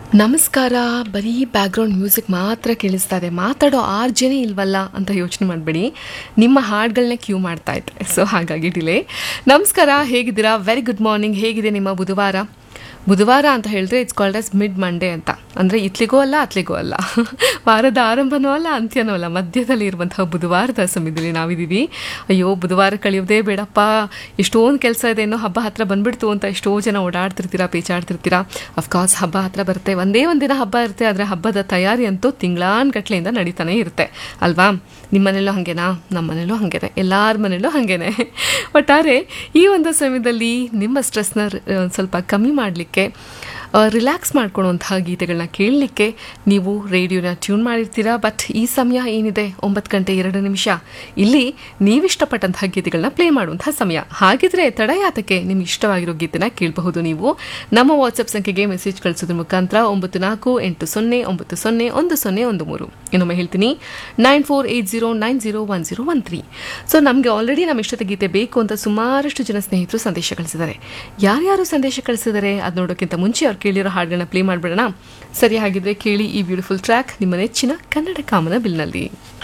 ನಮಸ್ಕಾರ ಬರೀ background music ಮಾತ್ರ ಕೇಳಿಸ್ತಾ ಇದೆ ಮಾತಾಡೋ ಆರು ಜನ ಇಲ್ವಲ್ಲ ಅಂತ ಯೋಚನೆ ಮಾಡಬೇಡಿ ನಿಮ್ಮ ಹಾಡುಗಳನ್ನ ಕ್ಯೂ ಮಾಡ್ತಾ ಇದ್ದೆ ಸೊ ಹಾಗಾಗಿ ಡಿಲೇ ನಮಸ್ಕಾರ ಹೇಗಿದ್ದೀರಾ ವೆರಿ ಗುಡ್ ಮಾರ್ನಿಂಗ್ ಹೇಗಿದೆ ನಿಮ್ಮ ಬುಧವಾರ ಬುಧವಾರ ಅಂತ ಹೇಳಿದ್ರೆ it's called as mid Monday ಅಂತ ಅಂದರೆ ಇತ್ಲಿಗೂ ಅಲ್ಲ ಅತ್ಲಿಗೂ ಅಲ್ಲ ವಾರದ ಆರಂಭನೂ ಅಲ್ಲ ಅಂತ್ಯನೂ ಅಲ್ಲ ಮಧ್ಯದಲ್ಲಿ ಇರುವಂತಹ ಬುಧವಾರದ ಸಮಯದಲ್ಲಿ ನಾವಿದ್ದೀವಿ ಅಯ್ಯೋ ಬುಧವಾರ ಕಳೆಯೋದೇ ಬೇಡಪ್ಪ ಎಷ್ಟೊಂದು ಕೆಲಸ ಇದೆ ಇನ್ನೂ ಹಬ್ಬ ಹತ್ರ ಬಂದ್ಬಿಡ್ತು ಅಂತ ಎಷ್ಟೋ ಜನ ಓಡಾಡ್ತಿರ್ತೀರಾ ಪೇಚಾಡ್ತಿರ್ತೀರಾ ಅಫ್ಕೋರ್ಸ್ ಹಬ್ಬ ಹತ್ರ ಬರುತ್ತೆ ಒಂದೇ ಒಂದಿನ ಹಬ್ಬ ಇರುತ್ತೆ ಆದರೆ ಹಬ್ಬದ ತಯಾರಿ ಅಂತೂ ತಿಂಗಳಾನ್ಗಟ್ಲೆಯಿಂದ ನಡೀತಾನೆ ಇರುತ್ತೆ ಅಲ್ವಾ ನಿಮ್ಮ ಮನೇಲೂ ಹಾಗೇನಾ ನಮ್ಮ ಮನೇಲೂ ಹಾಗೇನೆ ಎಲ್ಲರ ಮನೇಲೂ ಹಾಗೇನೆ ಒಟ್ಟಾರೆ ಈ ಒಂದು ಸಮಯದಲ್ಲಿ ನಿಮ್ಮ ಸ್ಟ್ರೆಸ್ನ ಸ್ವಲ್ಪ ಕಮ್ಮಿ ಮಾಡಲಿಕ್ಕೆ ರಿಲ್ಯಾಕ್ಸ್ ಮಾಡ್ಕೊಳ್ಳುವಂತಹ ಗೀತೆಗಳನ್ನ ಕೇಳಲಿಕ್ಕೆ ನೀವು ರೇಡಿಯೋನ ಟ್ಯೂನ್ ಮಾಡಿರ್ತೀರಾ ಬಟ್ ಈ ಸಮಯ ಏನಿದೆ ಒಂಬತ್ತು ಗಂಟೆ ಎರಡು ನಿಮಿಷ ಇಲ್ಲಿ ನೀವಿಷ್ಟಪಟ್ಟಂತಹ ಗೀತೆಗಳನ್ನ ಪ್ಲೇ ಮಾಡುವಂತಹ ಸಮಯ ಹಾಗಿದ್ರೆ ತಡ ಯಾತಕ್ಕೆ ನಿಮ್ಗೆ ಇಷ್ಟವಾಗಿರೋ ಗೀತೆನ ಕೇಳಬಹುದು ನೀವು ನಮ್ಮ ವಾಟ್ಸಪ್ ಸಂಖ್ಯೆಗೆ ಮೆಸೇಜ್ ಕಳಿಸೋದ್ರ ಮುಖಾಂತರ ಒಂಬತ್ತು ನಾಲ್ಕು ಎಂಟು ಸೊನ್ನೆ ಒಂಬತ್ತು ಸೊನ್ನೆ ಒಂದು ಸೊನ್ನೆ ಒಂದು ಮೂರು ಇನ್ನೊಮ್ಮೆ ಹೇಳ್ತೀನಿ nine four eight zero nine zero one zero one three so ನಮಗೆ ಆಲ್ರೆಡಿ ನಮ್ಮ ಇಷ್ಟದ ಗೀತೆ ಬೇಕು ಅಂತ ಸುಮಾರಷ್ಟು ಜನ ಸ್ನೇಹಿತರು ಸಂದೇಶ ಕಳಿಸಿದ್ದಾರೆ ಯಾರ್ಯಾರು ಸಂದೇಶ ಕಳಿಸಿದ್ದಾರೆ ಅದು ನೋಡೋಕ್ಕಿಂತ ಮುಂಚೆ ಅವ್ರು ಕೇಳಿರೋ ಹಾಡುಗಳನ್ನ ಪ್ಲೇ ಮಾಡಿಬಿಡೋಣ ಸರಿ ಹಾಗಿದ್ರೆ ಕೇಳಿ ಈ ಬ್ಯೂಟಿಫುಲ್ ಟ್ರ್ಯಾಕ್ ನಿಮ್ಮ ನೆಚ್ಚಿನ ಕನ್ನಡ ಕಾಮನ ಬಿಲ್ನಲ್ಲಿ